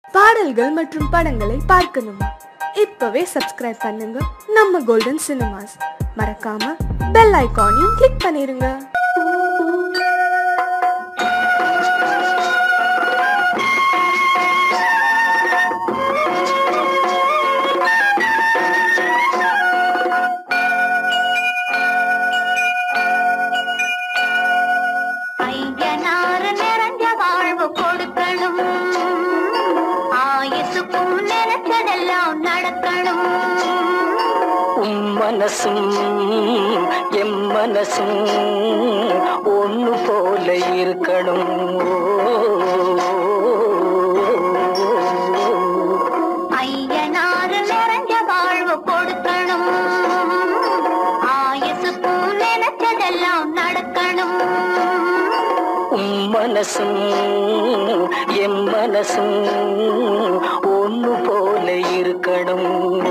பாடல்கள் மற்றும் படங்களை பார்க்கணுமா இப்பவே சப்ஸ்கிரைப் பண்ணுங்க நம்ம கோல்டன் சினிமாஸ் மறக்காம பெல் ஐகானையும் கிளிக் பண்ணிருங்க ஐயனாறு நிறைஞ்ச வாழ்வு கொடுக்கணும் ஆயுசுக்கும் நினைச்சதெல்லாம் நடக்கணும் உம் மனசும் எம் மனசும் ஒண்ணு போல இருக்கணும் ஐயனாறு நிறைஞ்ச வாழ்வு கொடுக்கணும் ஆயுசுக்கும் நினைச்சதெல்லாம் நடக்கணும் உம் மனசும் எம் மனசும் ஒண்ணு போல இருக்கணும்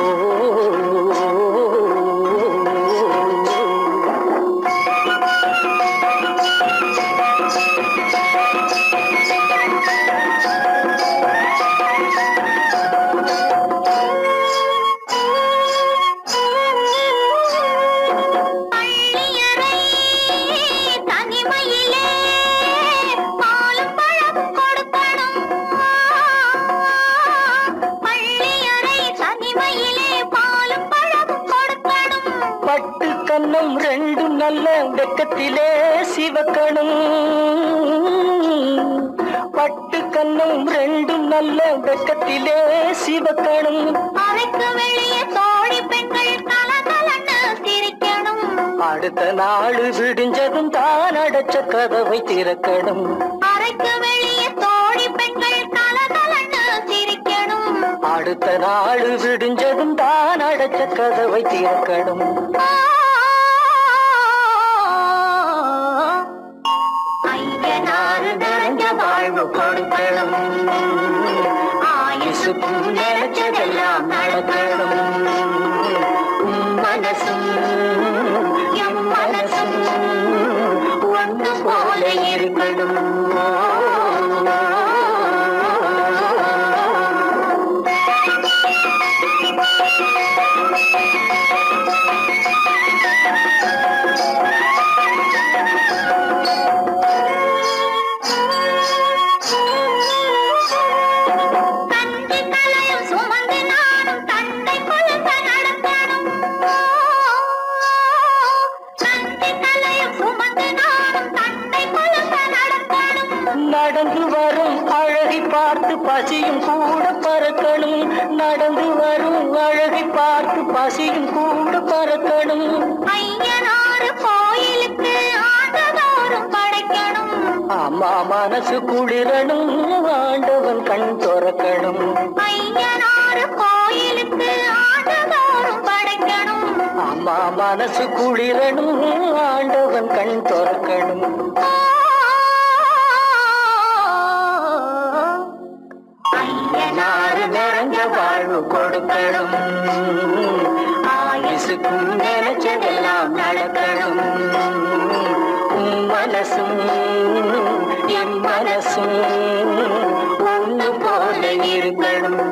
பள்ளியறை தனிமையிலே பாலும் பழமும் கொடுக்கணும் பள்ளியறை தனிமையிலே பாலும் பழமும் கொடுக்கணும் பட்டு கன்னம் ரெண்டும் நல்ல வெக்கத்திலே சிவக்கணும் பட்டு கன்னம் ரெண்டும் நல்ல வெக்கத்திலே சிவக்கணும் அறைக்கு வெளியே தோழி பெண்கள் கலகலன்னு சிரிக்கணும் அடுத்த நாள் விடிஞ்சதும் தான் அடைச்ச கதவை திறக்கணும் அறைக்கு வெளியே தோழி பெண்கள் கலகலன்னு சிரிக்கணும் அடுத்த நாள் விடிஞ்சதும் தான் அடைச்ச கதவை திறக்கணும் ஐயனாறு நிறைஞ்ச வாழ்வு கொடுக்கணும் ஆயுசுக்கும் நினைச்சதெல்லாம் நடக்கணும் உம் மனசும் எம் மனசும் ஒன்று போல இருக்கணும் தந்தை தலையும் சுமந்து நானும் தந்தை கொலுச நடக்கணும் தந்தை தலையும் சுமந்து நானும் தந்தை கொலுச நடக்கணும் நடந்து வரும் அழகை பார்த்து பசியும் கூட பறக்கணும் நடந்து வரும் அழகை பார்த்து பசியும் கூட பறக்கணும் ஐயனாறு கோயிலுக்கு ஆண்டதோறும் படைக்கணும் அம்மா மனசு குளிரணும் ஆண்டவன் கண் துறக்கணும் ஐயனாறு கோயிலுக்கு ஆண்டதோறும் படைக்கணும் அம்மா மனசு குளிரணும் ஆண்டவன் கண் துறக்கணும் ஐயனாறு நிறைஞ்ச வாழ்வு கொடுக்கணும் ஆயுசுக்கும் நினைச்சதெல்லாம் நடக்கணும் உம் மனசும் என் மனசும் ஒன்று போல இருக்கணும்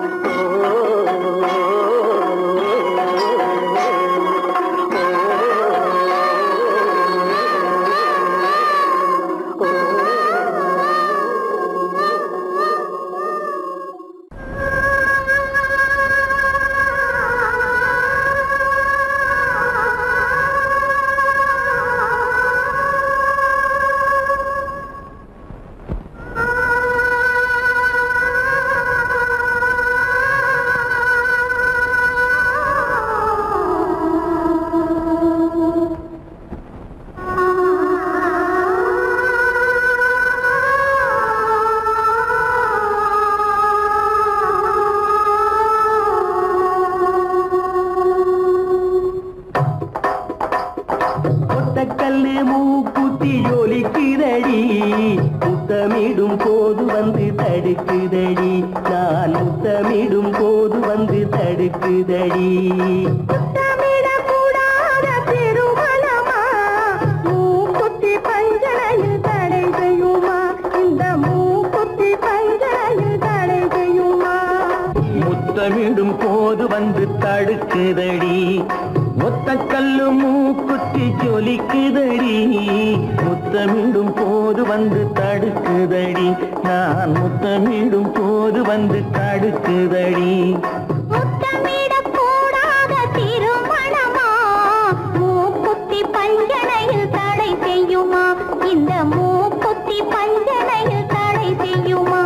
ஒட்டக்கல்லு மூக்குத்தி ஜொலிக்குதடி முத்தமிடும் போது வந்து தடுக்குதடி நான் முத்தமிடும் போது வந்து தடுக்குதடி கூடாத திருமணமா மூக்குத்தி பஞ்சனையில் தடை செய்யுமா இந்த மூக்குத்தி பஞ்சனையில் தடை செய்யுமா முத்தமிடும் போது வந்து தடுக்குதடி ஒத்த கல்லு மூக்குத்தி ஜொலிக்குதடி முத்தமிடும் போது வந்து தடுக்குதடி நான் முத்தமிடும் போது வந்து தடுக்குதடி முத்தமிடக் கூடாத திருமணமா மூக்குத்தி பஞ்சனையில் தடை செய்யுமா இந்த மூக்குத்தி பஞ்சனையில் தடை செய்யுமா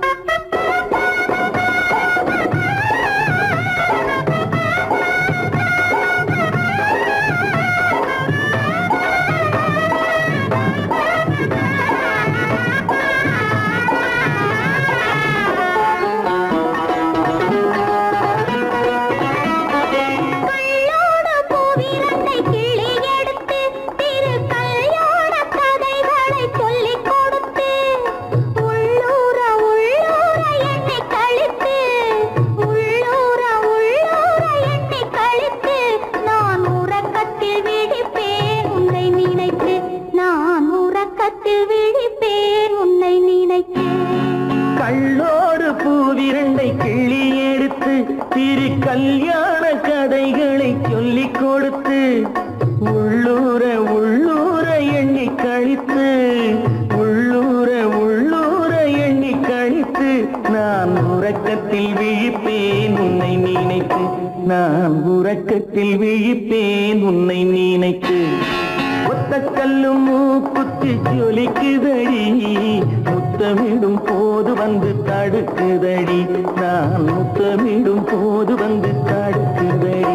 கள்ளோடு பூவிரண்டை கிளி எடுத்து திரு கல்யாண கதைகளை சொல்லிக் கொடுத்து உள்ளூர உள்ளூர எண்ணி கழித்து உள்ளூர உள்ளூர எண்ணி கழித்து நான் உறக்கத்தில் விழிப்பேன் உன்னை நினைத்து நான் உறக்கத்தில் விழிப்பேன் உன்னை நினைத்து கள்ளோடு பூவிரண்டை கிள்ளி எடுத்து திரு கல்யாண கதைகளை சொல்லிக் கொடுத்து உள்ளூர உள்ளூர எண்ணி கழித்து உள்ளூர உள்ளூர எண்ணி கழித்து நான் உறக்கத்தில் விழிப்பேன் உன்னை நினைத்து நான் உறக்கத்தில் விழிப்பேன் உன்னை நினைத்து ஒத்த கல்லு மூக்குத்தி ஜொலிக்குதடி முத்தமிடும் போது வந்து தடுக்குதடி நான் முத்தமிடும் போது வந்து தடுக்குதடி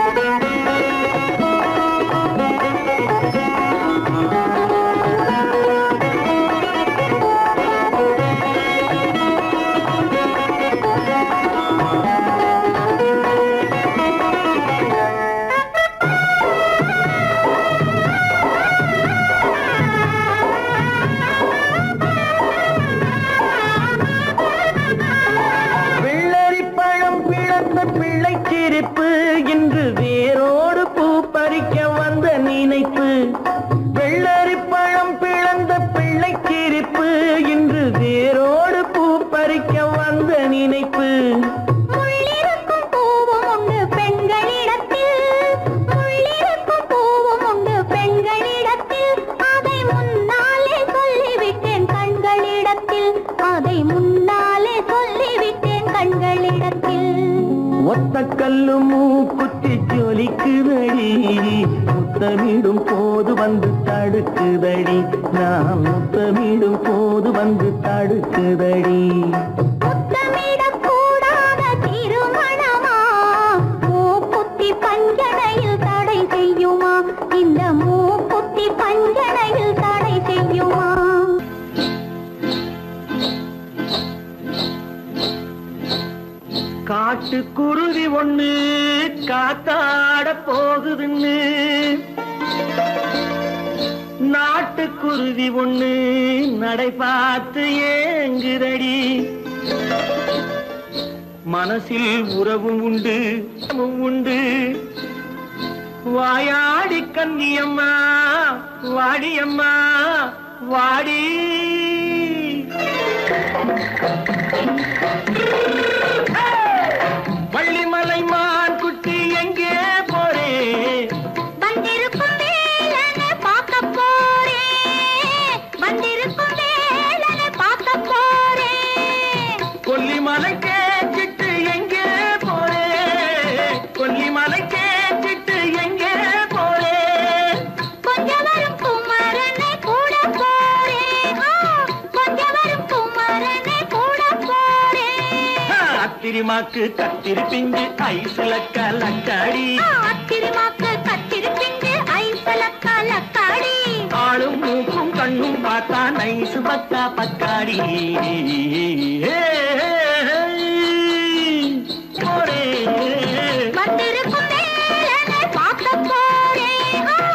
வெள்ளரி பழம் பிளந்த பிள்ளை சிரிப்பு இன்று வேரோடு பூ பறிக்க வந்த நினைப்பு வெள்ளரி பழம் பிளந்த பிள்ளை சிரிப்பு இன்று வேரோடு பூ பறிக்க வந்த நினைப்பு முள்ளிருக்கும் பூவும் உண்டு பெண்களிடத்தில் முள்ளிருக்கும் பூவும் உண்டு பெண்களிடத்தில் அதை முன்னாலே சொல்லிவிட்டேன் கண்களிடத்தில் அதை முன்னாலே சொல்லிவிட்டேன் கண்களிடத்தில் ஒத்த கல்லு மூக்குத்தி ஜொலிக்குதடி முத்தமிடும் போது வந்து தடுக்குதடி நான் முத்தமிடும் போது வந்து தடுக்குதடி முத்தமிடக் கூடாத திருமணமா மூக்குத்தி பஞ்சனையில் தடை செய்யுமா இந்த மூக்குத்தி பஞ்சனையில் தடை செய்யுமா காட்டு குருவி ஒண்ணு காத்தாட போகுதுன்னு நாட்டுக்குருவி ஒண்ணு நடை பார்த்து ஏங்குதடி மனசில் உறவும் உண்டு உறவும் உண்டு வாயாடி கன்னியம்மா வாடியம்மா வாடி வள்ளிமலை மான் குட்டி எங்கே போறே வந்திருக்கும் வேலனை பார்க்க போறேன் வந்திருக்கும் வேலனை பார்க்க போறேன் கொல்லிமலை கேச்சிட்டு எங்கே போறே கொல்லிமலை கேச்சிட்டு எங்கே போறே கொஞ்சம் வரும் குமரனை கூட போறேன் ஆ, கொஞ்சம் வரும் குமரனை கூட போறேன் அத்திரிமாக்கு கத்திரி பிஞ்சு ஐசுல கலக்காடி ஆத்திரமாக்கு கத்திருப்பிண்டு ஐசல கலக்காடி ஆளும் மூக்கும் கண்ணும் பார்த்தா நைசு பக்கா பக்காடி போறே வந்திருக்கும் வேலனை பார்க்க போறேன் ஆ.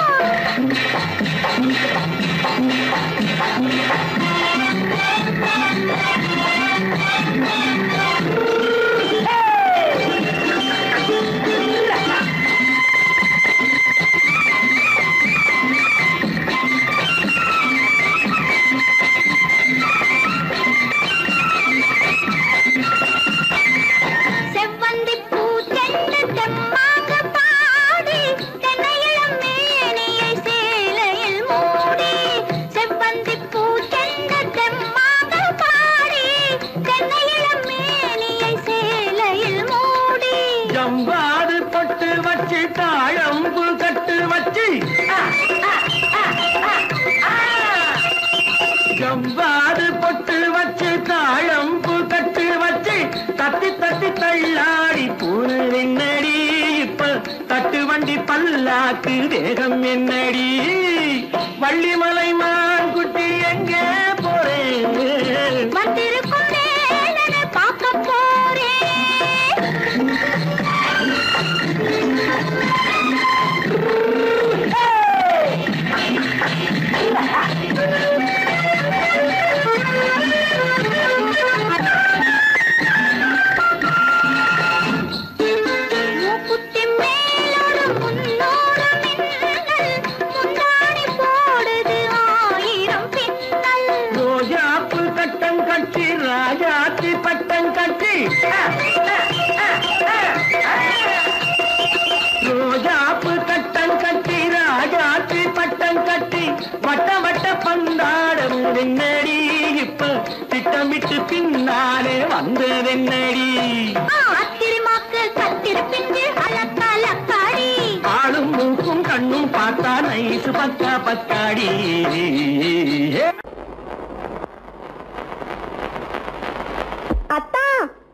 ஆ பல்லாக்கு வேகம் என்னடி வள்ளிமலை மான் குட்டி எங்கே போறேன் வந்திருக்கும் வேலனை பார்க்க போறேன் மூக்குத்தி மேலோடு முன்னோடு மின்னல் முந்தாடி போடுது ஆயிரம் பின்னல் ரோஜாப்பு கட்டம் கட்டி ராஜாத்தி பட்டம் கட்டி ரோஜாப்பு கட்டம் கட்டி ராஜாத்தி பட்டம் கட்டி வட்ட வட்ட பந்தாடம் வெண்ணடி இப்ப திட்டமிட்டு பின்னாலே வந்ததென்னடி அத்திரிமாக்கு கத்திருப்பின்று அலக்கலக்காடி ஆளும் மூக்கும் கண்ணும் பார்த்தா நைசு பக்கா பக்காடி அத்தா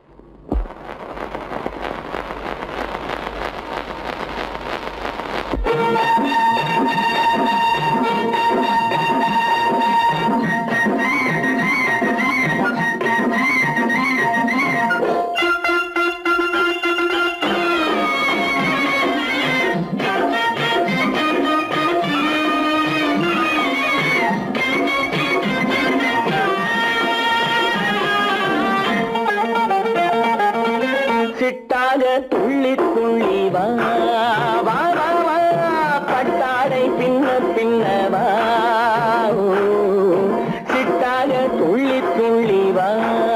சிட்டாக துள்ளி துள்ளி வா வா வா வா பட்டாடை பின்ன பின்ன வா ஓ, சிட்டாக துள்ளி துள்ளி வா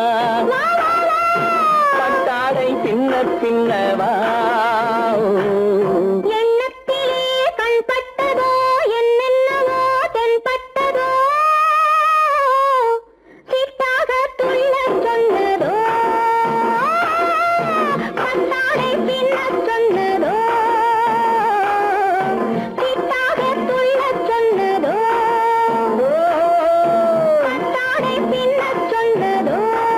பட்டாடை பின்ன பின்ன வா ஓ. எண்ணத்திலே கண்பட்டதோ என்னென்னவோ தென்பட்டதோ சிட்டாக துள்ள சொன்னதோ பட்டாடை பின்ன சொன்னதோ சிட்டாக துள்ள சொன்னதோ பட்டாடை பின்ன சொன்னதோ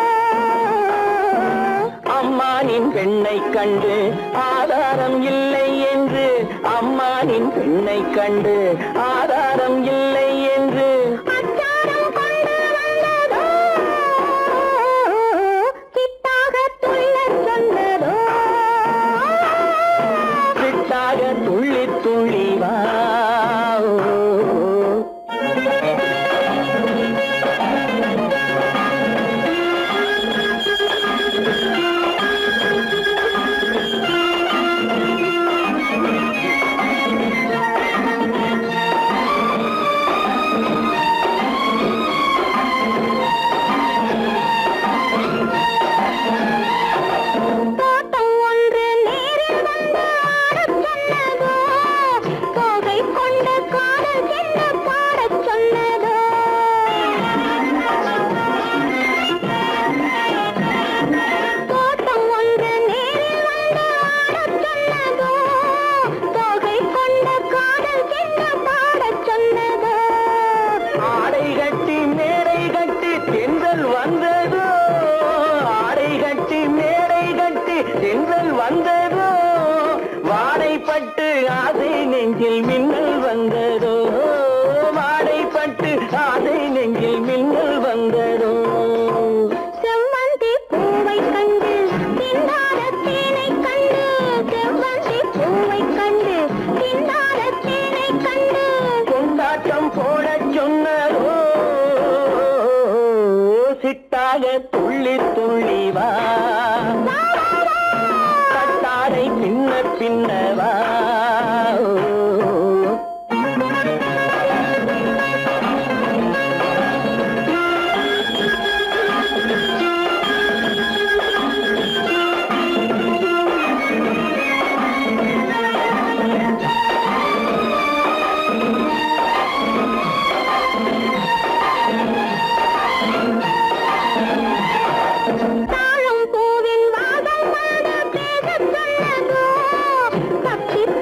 அம்மானின் பெண்ணை கண்டு ஆதாரம் இல்லை என்று அம்மானின் பெண்ணை கண்டு ஆதாரம் இல்லை என்று அச்சாரம் கொண்டு வந்ததோ சித்தாக துள்ள சொன்னதோ சிட்டாக துள்ளி துள்ளி வா தோட்டம் ஒன்று நேரில் வந்து ஆடச் சொன்னதோ தோகை கொண்ட காதல் என்ன பாடச் சொன்னதோ தோட்டம் ஒன்று நேரில் வந்து ஆடச் சொன்னதோ தோகை கொண்ட காதல் என்ன பாடச் சொன்னதோ ஆடை கட்டி மேடை கட்டி தென்றல் வந்ததோ ஆடை கட்டி மேடை கட்டி தென்றல் வந்ததோ வாடைப்பட்டு ஆசை நெஞ்சில் மின்னல் வந்ததோ வாடைப்பட்டு ஆசை நெஞ்சில் மின்னல் வந்ததோ செவ்வந்தி பூவை கண்டு திண்டாட தேனை கண்டு செவ்வந்தி பூவை கண்டு திண்டாட தேனை கண்டு கொண்டாட்டம் போடச் சொன்னதோ சிட்டாக துள்ளி துள்ளி வா கட்டாடை பின்ன பின்ன வா தாழம் பூவின் வாசம் வந்து பேசச் சொன்னதோ பக்தி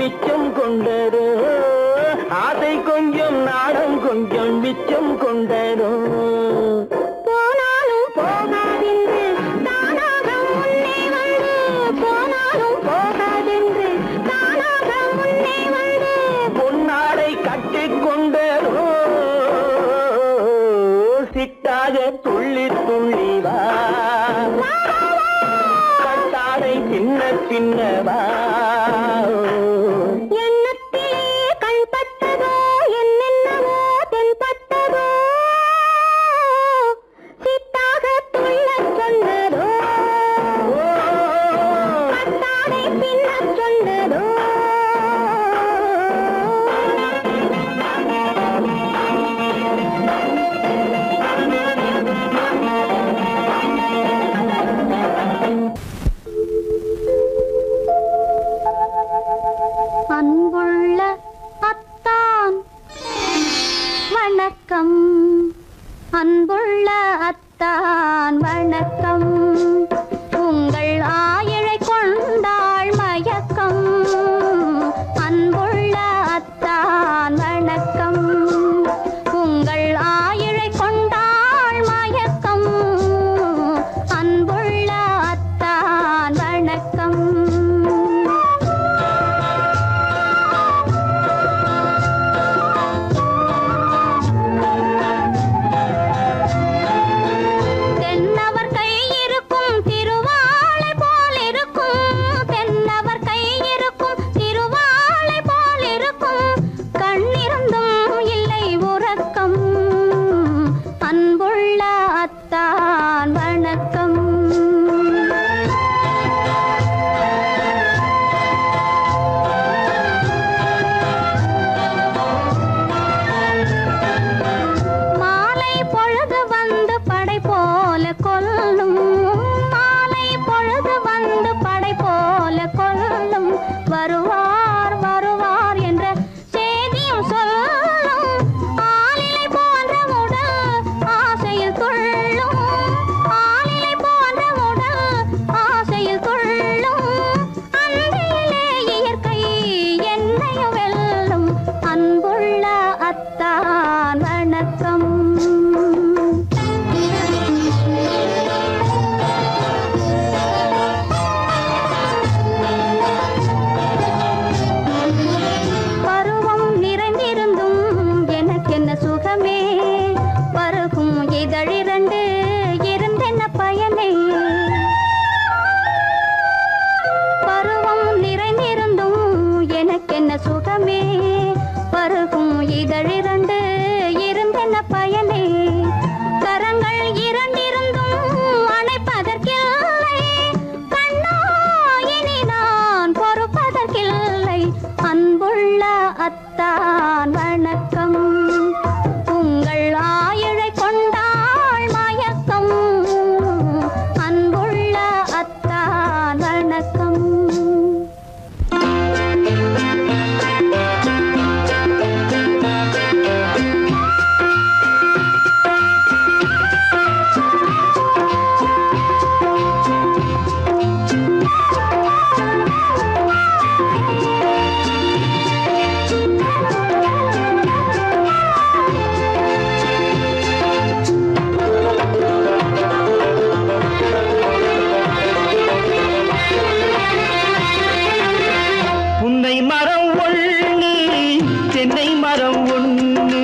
மிச்சம் கொண்டதோ ஆசை கொஞ்சம் நாடம் கொஞ்சம் மிச்சம் கொண்டதோ போனாலும் போகாதென்று தானாக முன்னே வந்து போனாலும் போகாதென்று தானாக முன்னே வந்து பொன்னாடை கட்டிக் கொண்டதோ சிட்டாக துள்ளி துள்ளி வா கட்டாடை சின்ன சின்னவா எண்ணத்திலே கண்பட்டதோ என்னென்னவோ தென்பட்டதோ சித்தாக துள்ளச் சொன்னதோ கட்டாடை பின்னச் சொன்னதோ அன்புள்ள அத்தான் வணக்கம் அன்புள்ள அத்தான் வணக்கம் உங்கள் ஆயிழை கொண்டாள் மயக்கம் அன்புள்ள அத்தான் வணக்கம் உங்கள் ஆயிழை கொண்டாள் மயக்கம் அன்புள்ள அத்தான் வணக்கம் தென்னவர் கை இருக்கும் திருவாளை போல் இருக்கும் தென்னவர் கை இருக்கும் திருவாளை போல் இருக்கும் கண்ணிருந்தும் இல்லை உறக்கம் அன்புள்ள அத்தான் வணக்கம் மாலை பொழுது வந்து படை போல கொல்லும் மாலை பொழுது வந்து படை போல கொல்லும் வருவார் வருவார் என்ற செய்தியும் சொல்லும் ஆளிலை போன்ற உடல் ஆசையில் துள்ளும் ஆளிலை போன்ற உடல் ஆசையில் துள்ளும் அன்றையிலே இயற்கை என்னையும் வெல்லும் அன்புள்ள அத்தான் வணக்கம் பருவம் நிறைந்திருந்தும் எனக்கென்ன சுகமே பருகும் இதழிரண்டு இருந்தென்ன பயனே பருவம் நிறைந்திருந்தும் எனக்கென்ன சுகமே பருகும் இதழிரண்டு இருந்தென்ன பயனே கரங்கள் இரண்டிருந்தும் அணைப்பதற்கில்லை கண்ணா இனி நான் பொறுப்பதற்கில்லை அன்புள்ள அத்தான் வணக்கம் உங்கள் ஆயிழை கொண்டாள் மயக்கம் அன்புள்ள அத்தான் வணக்கம் புன்னை மரம் ஒண்ணு தென்னை மரம் ஒண்ணு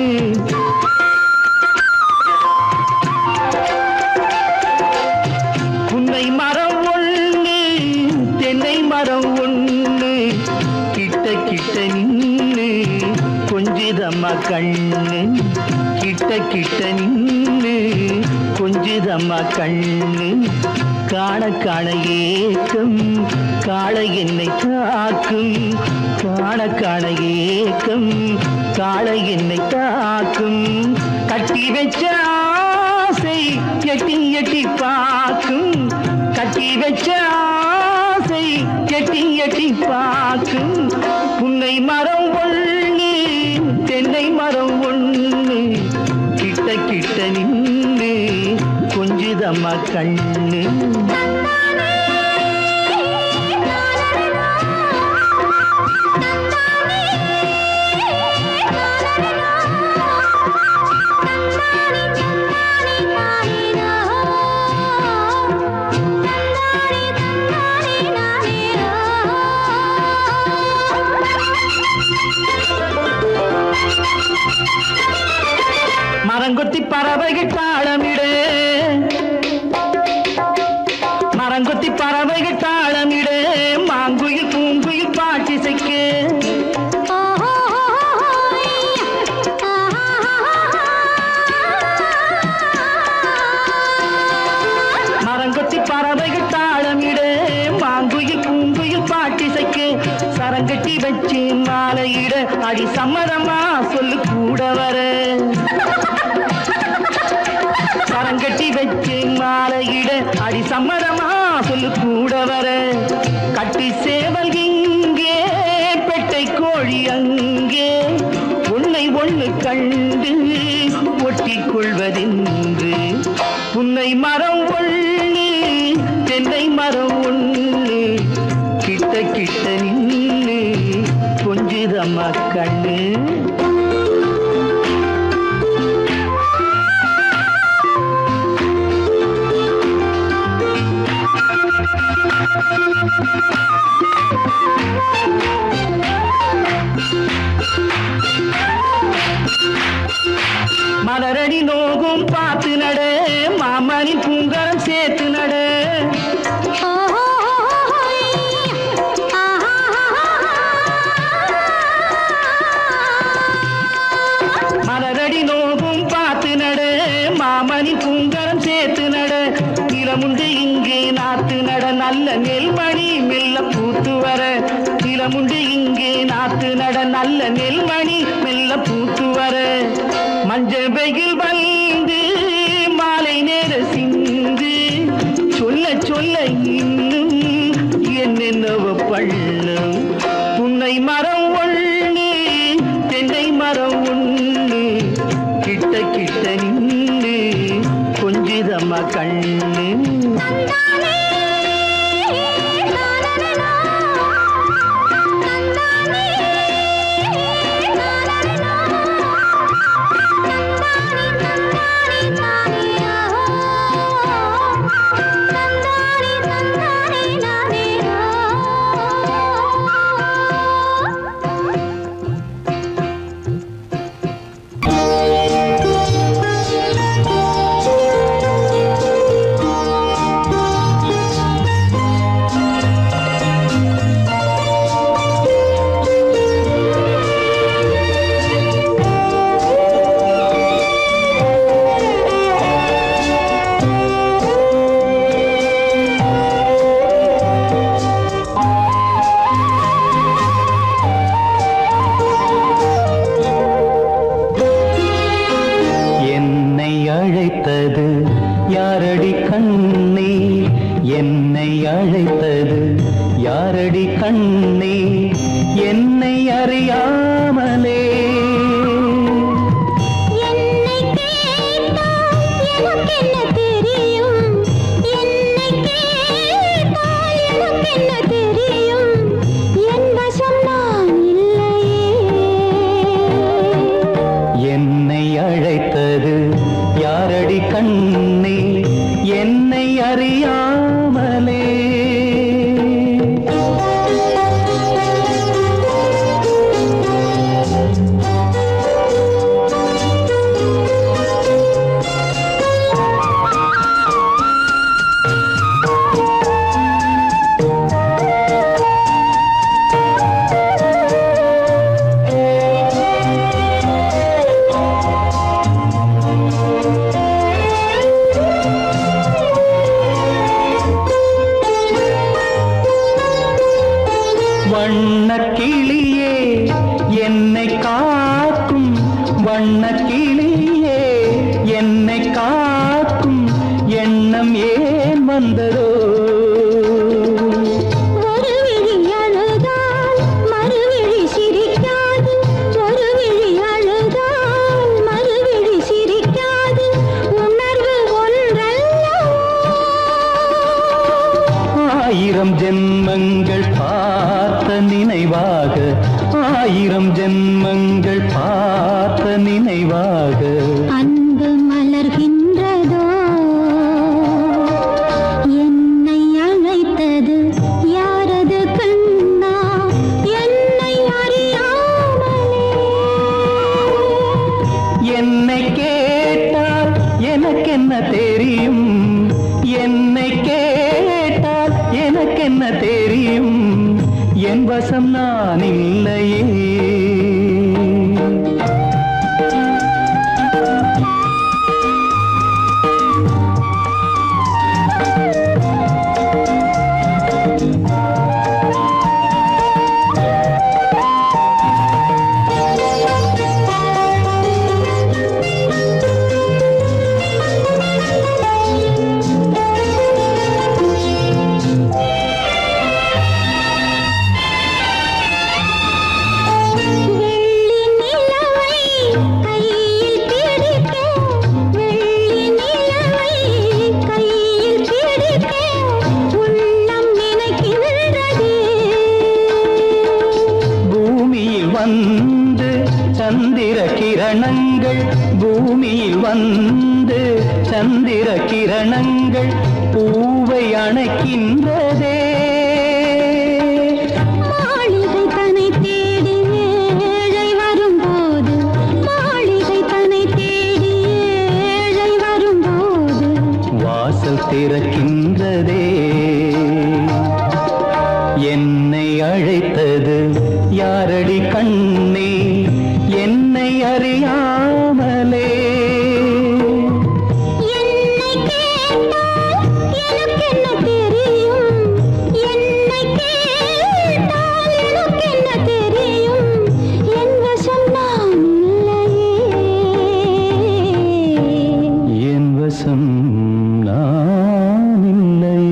புன்னை மரம் ஒண்ணு தென்னை மரம் ஒண்ணு கிட்ட கிட்ட நின்னு கொஞ்சிதம்மா கண்ணு கிட்ட கிட்ட நின்னு கொஞ்சிதம்மா கண்ணு காண காண ஏக்கம் காளை என்னை தாக்கும் காண காண ஏக்கம் காளை என்னை தாக்கும் கட்டி வச்ச ஆசை எட்டி எட்டி பார்க்கும் கட்டி வச்ச ஆசை எட்டி எட்டி பார்க்கும் புன்னை மரம் ஒண்ணு தென்னை மரம் ஒண்ணு கிட்ட கிட்ட நின்று கொஞ்சிதம்மா கண்ணு தந்தானே மாங்குயில் பூங்குயில் பாட்டிசைக்கு சரங்கட்டி வச்சு மாலையிட அடி சம்மதமா சொல்லு கூட வர சரங்கட்டி வச்சு மாலையிட அடி சம்மதமா சொல்லு கூட வர கட்டி சேவல் இங்கே பெட்டை கோழி அங்கே உன்னை ஒண்ணு கண்டு ஒட்டிக் கொள்வதென்று புன்னை மரம் ஒண்ணு தென்னை மரம் ஒண்ணு கிட்ட கிட்ட நின்று கொஞ்சுதம்மா கண்ணு மலரடி நோகும் பார்த்து நட மாமனின் பூங்கரம் சேர்த்து நட மலரடி நோகும் பார்த்து நட மாமனின் பூங்கரம் சேர்த்து நட நிலமுண்டு இங்கே நாத்து நட நல்ல நெல்மணி மெல்ல பூத்து வர நிலமுண்டு இங்கே நாத்து நட நல்ல நெல்மணி மெல்ல பூத்து வர மஞ்சள் வெயில் வந்து மாலை நேர சிந்து சொல்ல சொல்ல இன்னும் என்னென்னவ பள்ளம் புன்னை மரம் ஒண்ணு தென்னை மரம் ஒண்ணு கிட்ட கிட்ட நின்று கொஞ்சிதம்மா கண்ணு என்னை அழைத்தது யாரடி கண்ணே என்னை அழைத்தது யாரடி கண்ணே என்னை அறியாமலே என்னை கேட்டால் எனக்கென்ன தெரியும் என்னை கேட்டால் எனக்கென்ன தெரியும் என் வசம் நான் இல்லையே என்னை அழைத்தது யாரடி கண்ணே என்னை அறியாமலே வண்ணக் கிளியே என்னை காக்கும் வண்ணக் கிளியே என்னை காக்கும் எண்ணம் ஏன் வந்ததோ ஒரு விழி அழுதால் மறுவிழி சிரிக்காது ஒரு விழி அழுதால் மறுவிழி சிரிக்காது உணர்வு ஒன்றல்லவோ ஆயிரம் ஜென்மங்கள் பார்த்த நினைவாக ஆயிரம் ஜென்மங்கள் பார்த்த நினைவாக அன்பு மலர்கின்றதோ என்னை அழைத்தது யாரது கண்ணா என்னை அறியாமலே என்னை கேட்டால் எனக்கென்ன தெரியும் என்னை கேட்டால் எனக்கென்ன தெரியும் என் வசம் நான் இல்லையே கிரணங்கள் பூமியில் வந்து சந்திர கிரணங்கள் பூவை அணைக்கின்றதே மாளிகை தன்னை தேடி ஏழை வரும்போது மாளிகை தன்னை தேடி ஏழை வரும்போது வாசல் திறக்கின்றதே என்னை அழைத்தது யாரடி கண்ணே என்னை அறியாமலே என்னை கேட்டால் எனக்கு என்ன தெரியும் என்னை கேட்டால் எனக்கு என்ன தெரியும் என் வசம் நான் இல்லையே என் வசம் நான் இல்லையே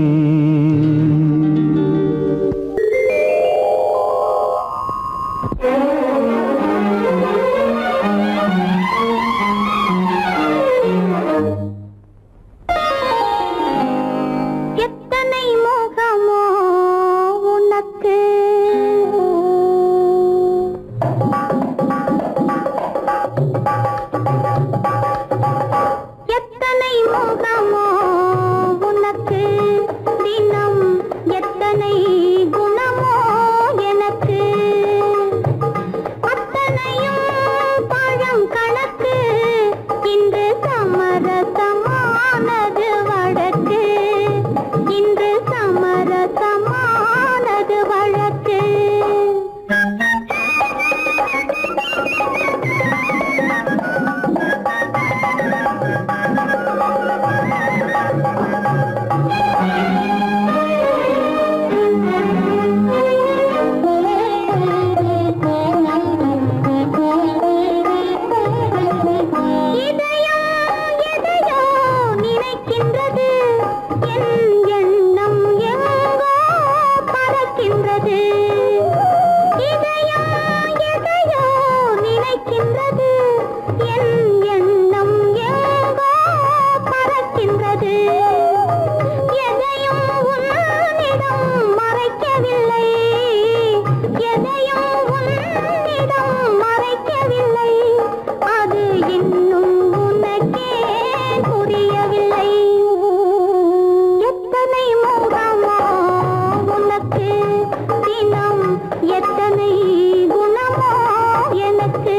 எத்தனை மோகமோ உனக்கு எத்தனை மோகமோ உனக்கு தினம் எத்தனை குணமோ எனக்கு அத்தனையும் பழம் கணக்கு இன்று சமரசமானது வழக்கு இன்று சமரசமானது வழக்கு இதயம் எதையோ நினைக்கின்றது என் எண்ணம் எங்கோ பறக்கின்றது இதயம் எதையோ நினைக்கின்றது என் எண்ணம் எங்கோ பறக்கின்றது எதையும் உன்னிடம் மறைக்கவில்லை எதையும் உன்னிடம் மறைக்கவில்லை அது இன்னும் உனக்கே புரியவில்லை எத்தனை மோகமோ உனக்கு தினம் எத்தனை குணமோ எனக்கு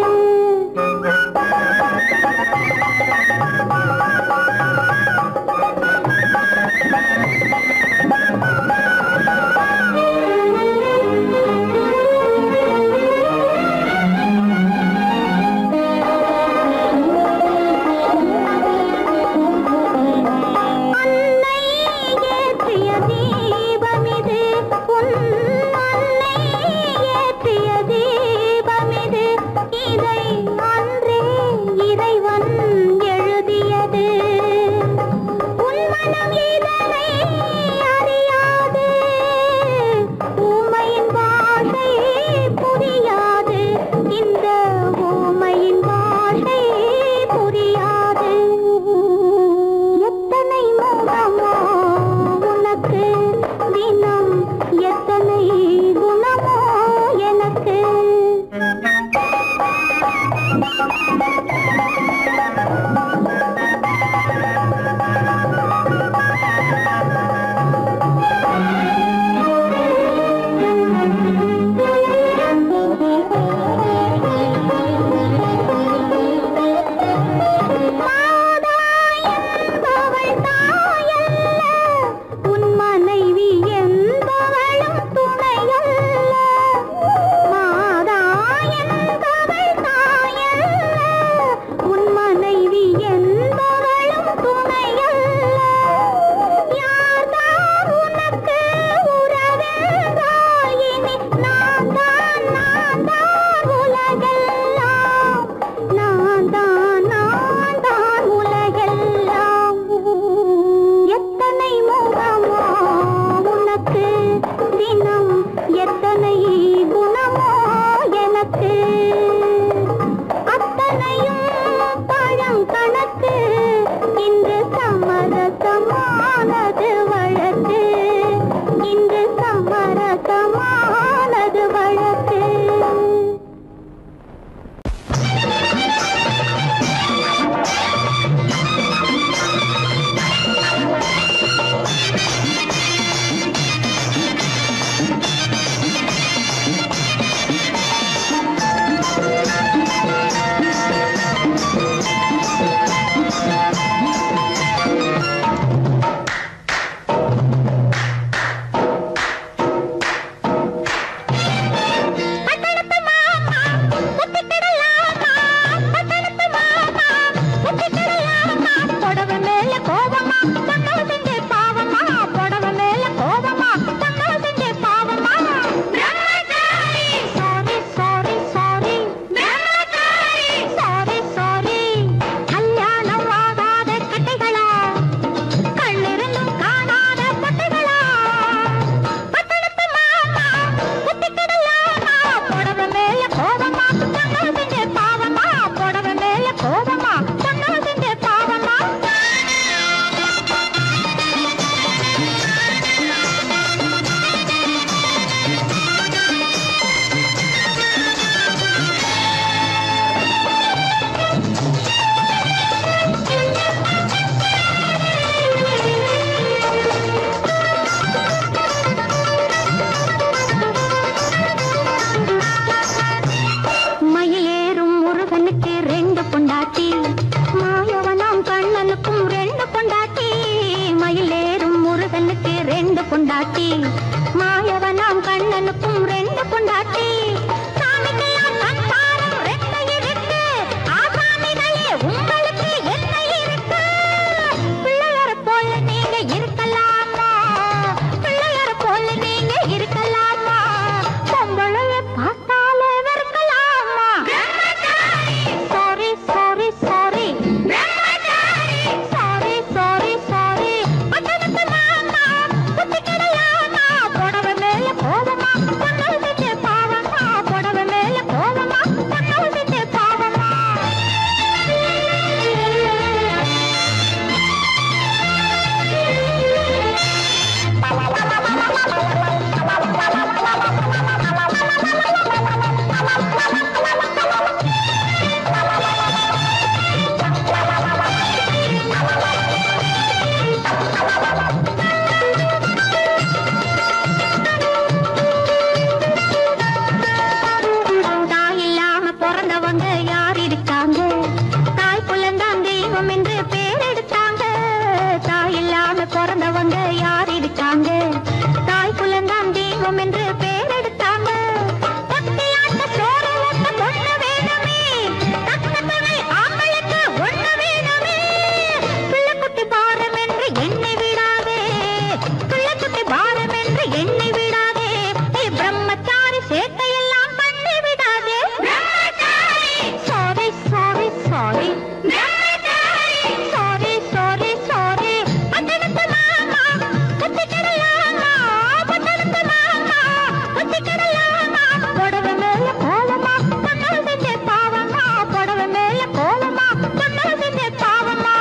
என்று பேரெடுத்தாங்க தொட்டியாட்ட சோறு ஊட்ட பொண்ணு வேணுமே தக்க துணை ஆம்பளுக்கு ஒண்ணு வேணுமே பிள்ளைக்குட்டி பாரம் என்று எண்ணி விடாதே பிள்ளைக்குட்டி பாரம் என்று எண்ணி விடாதே நீ பிரம்மச்சாரி சேட்டையெல்லாம் பண்ணி விடாதே sorry sorry sorry sorry sorry sorry பட்டணத்து மாமா புத்திக்கிடலாமா பட்டணத்து மாமா புத்திக்கிடலாமா புடவை மேல கோலமா பொண்ணு செஞ்ச பாவமா புடவை மேல கோலமா பொண்ணு செஞ்ச பாவமா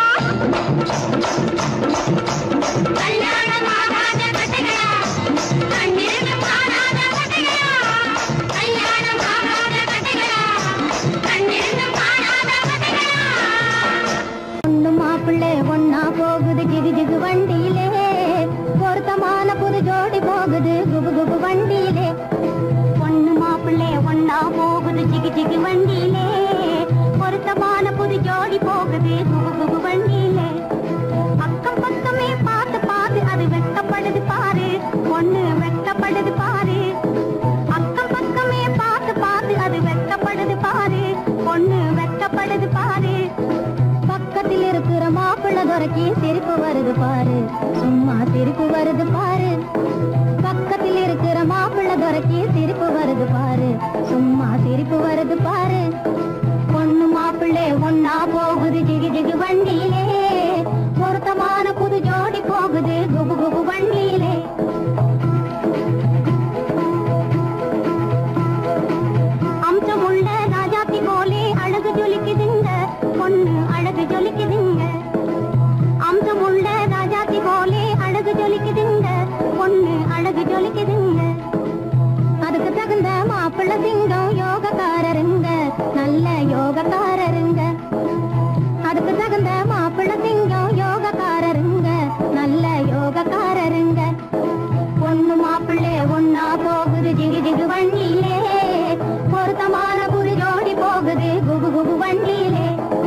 கல்யாணம் ஆகாத கட்டைகளா கண்ணிருந்தும் காணாத கட்டைகளா கல்யாணம் ஆகாத கட்டைகளா கண்ணிருந்தும் காணாத கட்டைகளா பொண்ணு மாப்பிள்ளை ஒன்னா போகுது ஜிகு ஜிகு வண்டியிலே பொருத்தமான புது ஜோடி போகுது குபு குபு வண்டியிலே பொண்ணு மாப்பிள்ளை ஒன்னா போகுது ஜிகு ஜிகு வண்டியிலே பொருத்தமான புது ஜோடி போகுது குபு குபு வண்டியிலே அக்கம் பக்கமே பார்த்து பார்த்து அது வெட்டப்படுது பாரு பொண்ணு வெட்டப்படுது பாரு அக்கம் பக்கமே பார்த்து பார்த்து அது வெட்டப்படுது பாரு பொண்ணு வெட்டப்படுது பாரு பக்கத்தில் இருக்கிற மாப்பிள்ளை துறைக்கு சிரிப்பு வருது பாரு சும்மா சிரிப்பு வருது பாரு பக்கத்தில் இருக்கிற மாப்பிள்ளை துறைக்கு சிரிப்பு வருது பாரு சும்மா சிரிப்பு வருது பாரு பொண்ணு மாப்பிள்ளை ஒன்னா போகுது ஜிகு ஜிகு வண்டியிலே பொருத்தமான புது ஜோடி போகுது குபு குபு வண்டியிலே அம்சமுள்ள ராஜாத்தி போலே அழகு ஜொலிக்குதுங்க பொண்ணு அழகு ஜொலிக்குதுங்க அம்சமுள்ள ராஜாத்தி போலே அழகு ஜொலிக்குதுங்க பொண்ணு அழகு ஜொலிக்குதுங்க அதுக்கு தகுந்த மாப்பிள்ளை சிங்கம் யோகக்காரருங்க நல்ல யோகக்காரருங்க அதுக்கு தகுந்த மாப்பிள்ளை சிங்கம் யோகக்காரருங்க நல்ல யோகக்காரருங்க பொண்ணு மாப்பிள்ளை ஒன்னா போகுது ஜிகு ஜிகு வண்டியிலே பொருத்தமான புது ஜோடி போகுது குபு குபு வண்டியிலே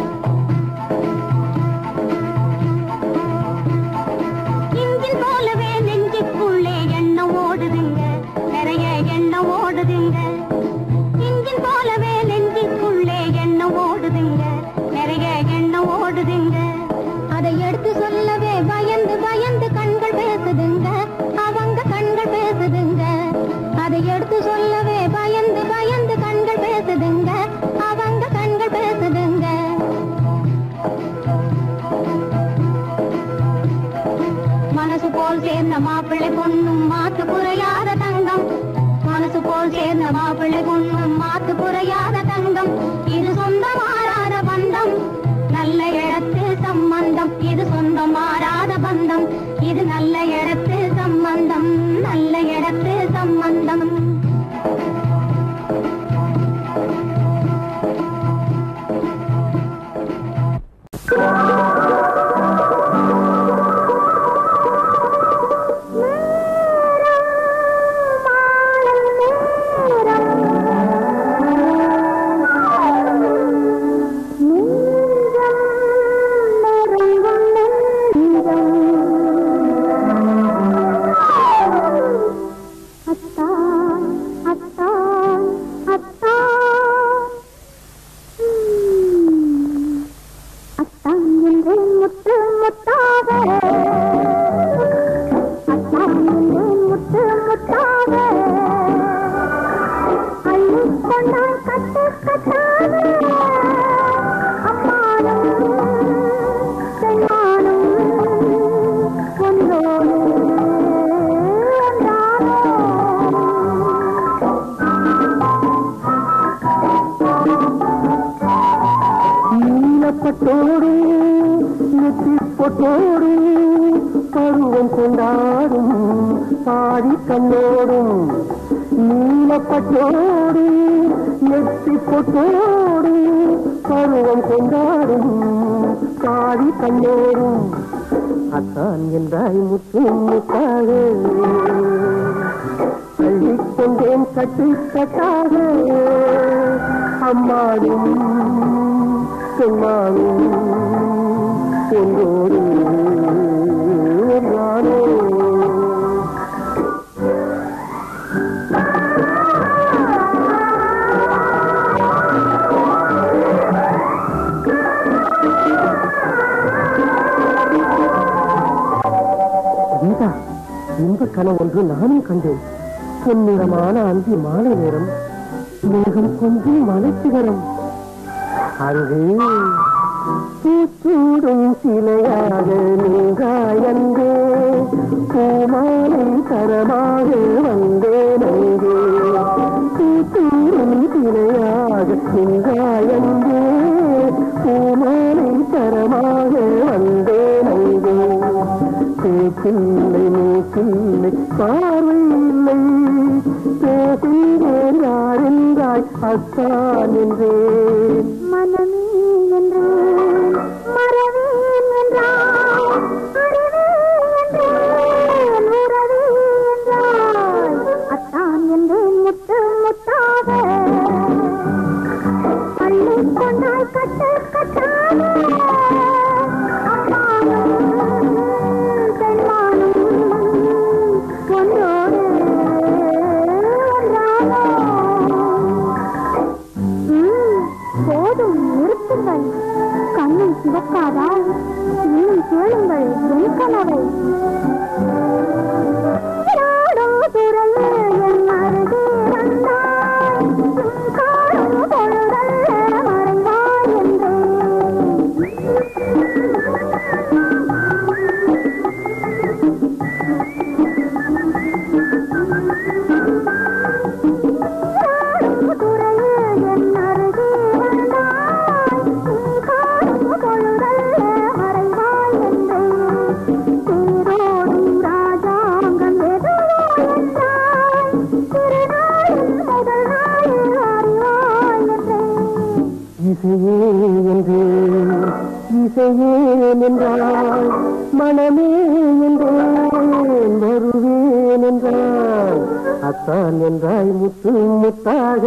இன்ஜின் போலவே நெஞ்சுக்குள்ளே எண்ணம் ஓடுதுங்க நிறைய எண்ணம் ஓடுதுங்க இன்ஜின் போலவே நெஞ்சுக்குள்ளே எண்ணம் ஓடுதுங்க நிறைய எண்ணம் ஓடுதுங்க அதை எடுத்து சொல்லவே பயந்து பயந்து கண்கள் பேசுதுங்க அவங்க கண்கள் பேசுதுங்க அதை எடுத்து சொல்லவே பயந்து பயந்து கண்கள் பேசுதுங்க அவங்க கண்கள் பேசுதுங்க மனசு போல் சேர்ந்த மாப்பிள்ளை பொண்ணும் மாத்து குறையாத தங்கம் மனசு போல் சேர்ந்த மாப்பிள்ளை பொண்ணும் மாத்து குறையாத தங்கம் இது சொந்த மாறாத பந்தம் நல்ல இடத்து சம்பந்தம் இது சொந்தம் மாறாத பந்தம் இது நல்ல இடத்து சம்பந்தம் நல்ல இடத்து சம்பந்தம் அத்தான் அத்தான் அத்தான் உம். அத்தான் என்று முத்து முத்தாக அத்தான் என்று முத்து முத்தாக அள்ளிக் கொண்டான் கட்டு கட்டாக அம்மானும் பெண்மானும் ஒன்றோடு ஒன்றானோ நீலப்பட்டோடு நெற்றிப்பொட்டோடு பருவம் கொண்டாடும் பாடி கண்ணோடும் நீலப்பட்டோடு நெற்றிப்பொட்டோடு பருவம் கொண்டாடும் பாடி கண்ணோடும் அத்தான் என்றாய் முத்து முத்தாக அள்ளிக் கொண்டேன் கட்டு கட்டாக அம்மாடும் பெண்மாடும் என்றோடு நானோ இந்த கனவு ஒன்று நானும் கண்டேன் பொன்னிறமான அந்தி மாலை நேரம் மேகம் கொஞ்சம் மலைச்சிகரம் அங்கே பூச்சூடும் சிலையாக நீங்காயந்தே பூமாலை தரமாக வந்தேன் அங்கே பூச்சூடும் சிலையாக நீங்காயந்தே பூமாலை தரமாக வந்தேன் அங்கே பேச்சில்லை மூச்சில்லை பார்வை இல்லை பேசுகிறேன் யார் என்றாய் அத்தான் என்றேன் மனமே என்றேன் மறவேன் என்றாய் அறிவேன் என்றேன் உறவே என்றாய் அத்தான் என்றேன் முத்து முத்தாக பள்ளி கொண்டாய் கட்டு கட்டாக அம்மானும் பெண்மானும் ஒன்றோடு ஒன்றாக ம், போதும் நிறுத்துங்கள் கண்ணும் சிவக்காதா இன்னும் கேளுங்கள் என் கனவை நீராடும் துறையே என் அருகே வந்தாய். உன் காணும் பொழுதல்ல மறைவாய் என்றேன். நீராடும் துறையே என் அருகே வந்தாய். உன் காணும் பொழுதல்ல மறைவாய் என்றேன். தேரோடும் ராஜாங்கம் எதுவோ என்றாய். திருநாளின் முதல் நாளில் அறிவாய் என்றேன். இசையே என்றேன் இசையே என்றால் மனமே என்றேன் வருவேன் என்றால் அத்தான் என்றாய் முத்து முத்தாக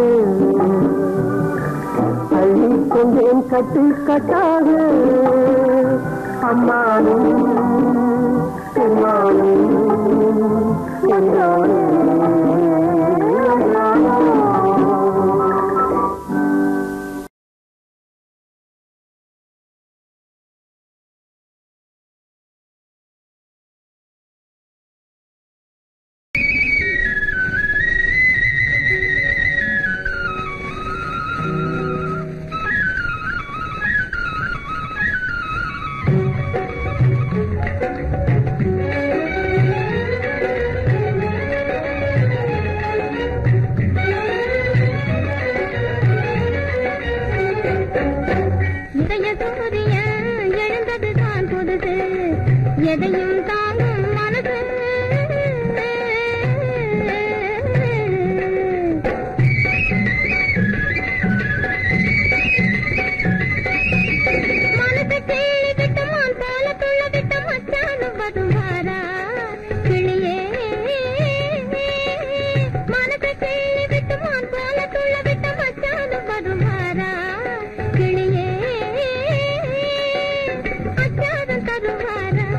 அள்ளிக் கொண்டேன் கட்டு கட்டாக அம்மானும் பெருமானும் என்றானே இதய சூரியன் எழுந்தது தான் புதுசு எதையும் தாங்கும் மனசு மனசு கிள்ளி விட்டு மான் போல துள்ள விட்டு மச்சானும் வருவாரா கிளியே மனசு கிள்ளி விட்டு மான் போல துள்ள விட்டு மச்சானும் வருவாரா கிளியே அச்சாரம் தருவாரா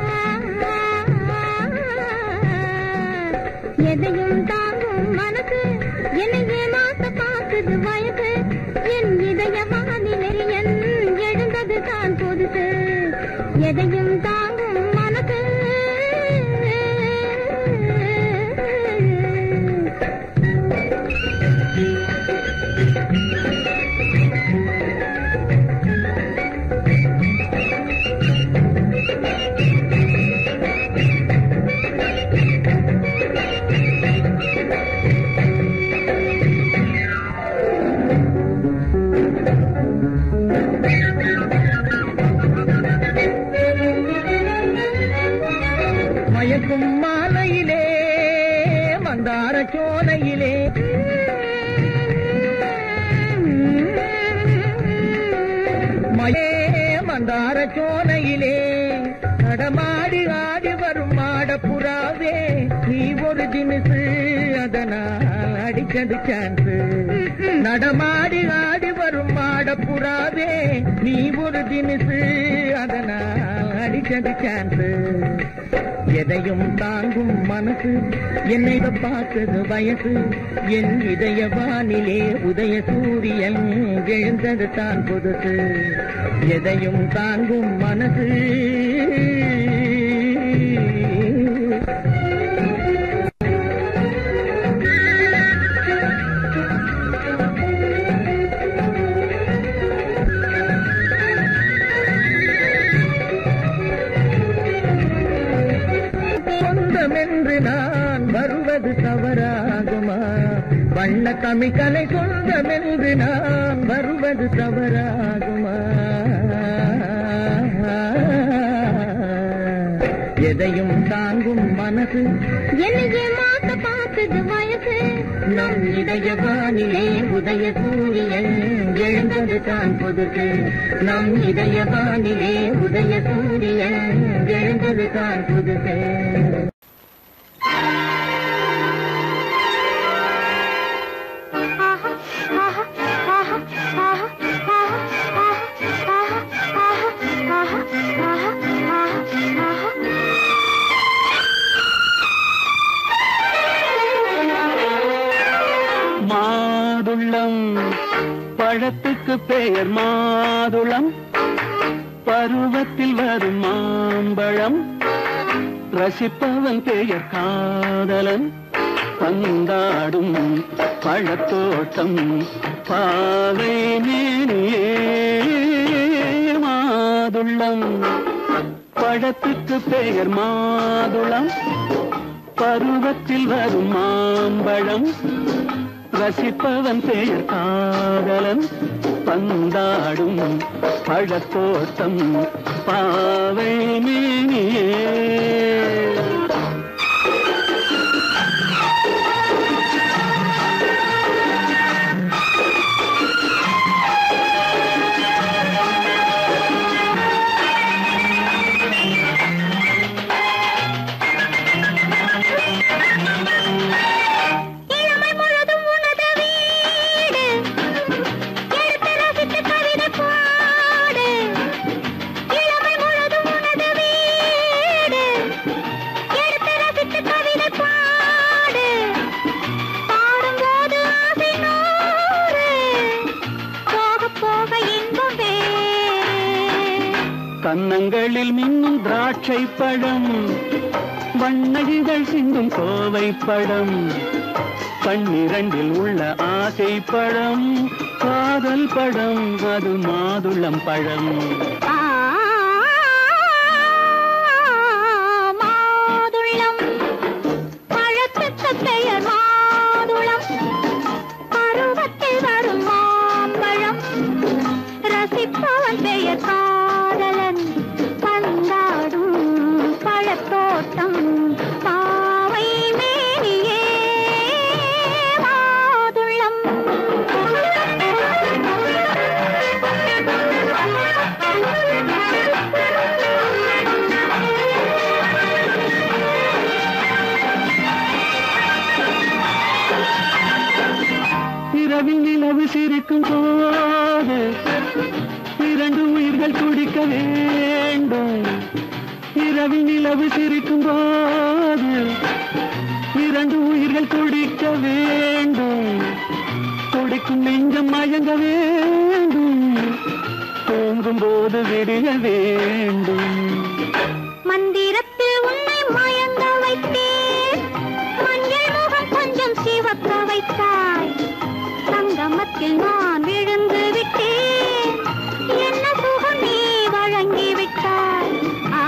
எதையும் தாங்கும் மனசு என்னை ஏமாத்த பார்க்குது வயசு என் இதய வானிலை என் எழுந்தது தான் புதுசு எதையும் தாங்கும் மனசு மயக்கும் மாலையிலே மந்தார சோலையிலே மயே மந்தார சோலையிலே நடமாடி ஆடி வரும் மாடப்புறாவே நீ ஒரு தினசு அதனால் அடிச்சது சான்ஸ் நடமாடி ஆடி வரும் மாடப்புறாவே நீ ஒரு தினசு அதனால் அடிச்சது சான்ஸ் எதையும் தாங்கும் மனசு என்னை பார்த்தது வயசு என் இதய வானிலே உதய சூரியன் எழுந்தது தான் புதுசு எதையும் தாங்கும் மனசு வண்ண தமிழ்கலை சொந்தமென்று நான் வருவது தவறாகுமா எதையும் தாங்கும் மனசு என்னையே மாத்த பார்த்தது வயசு நம் இதய வானிலே உதய சூரியன் எழுந்தது தான் புதுசு நம் இதய வானிலே உதய சூரியன் எழுந்தது தான் புதுசு மாதுளம் பழத்துக்கு பெயர் மாதுளம் பருவத்தில் வரும் மாம்பழம் ரசிப்பவன் பெயர் காதலன் பந்தாடும் பழத்தோட்டம் பாவை மேனியே மாதுளம் பழத்துக்கு பெயர் மாதுளம் பருவத்தில் வரும் மாம்பழம் ரசிப்பவன் பெயர் காதலன் பந்தாடும் பழத்தோட்டம் பாவை மேனியே இளமை முழுதும் உனது வீடு எடுத்து ரசித்து கவிதை பாடு இளமை முழுதும் உனது வீடு எடுத்து ரசித்து கவிதை பாடு பாடும்போது ஆசை நூறு போக போக இன்பம் வேறு கன்னங்களில் மின்னும் திராட்சை பழம் வண்ணகிகள் சிந்தும் கோவை பழம் கண்ணிரண்டில் உள்ள ஆசை பழம் காதல் பழம் அது மாதுளம் பழம் மாதுளம் பழத்துக்கு பெயர் மாதுளம் பருவத்தில் வரும் மாம்பழம் ரசிப்பவன் பெயர் காதலன் பந்தாடும் பழத்தோட்டம் பாவை மேனியே மாதுளம் இரவில் நிலவு சிரிக்கும் போது இரண்டு உயிர்கள் துடிக்க வேண்டும் இரவில் நிலவு சிரிக்கும் போது இரண்டு உயிர்கள் துடிக்க வேண்டும் துடிக்கும் நெஞ்சம் மயங்க வேண்டும் தூங்கும் போது விடிய வேண்டும் மந்திரத்தில் உன்னை மயங்க வைத்தேன் மஞ்சள் முகம் கொஞ்சம் சிவக்க வைத்தாய் சங்கமத்தில் நான் விழுந்து விட்டேன் என்ன சுகம் நீ வழங்கி விட்டாய் ஆ,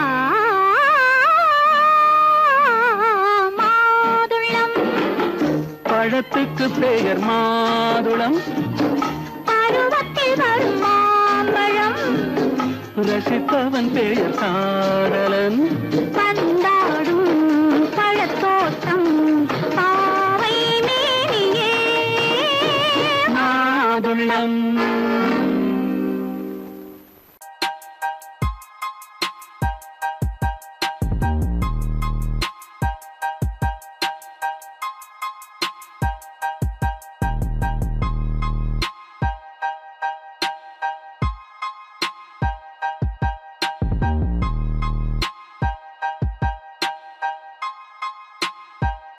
மாதுளம் பழத்துக்கு பெயர் மாதுளம் பருவத்தில் வரும் மாம்பழம் ரசிப்பவன் பெயர் காதலன் ப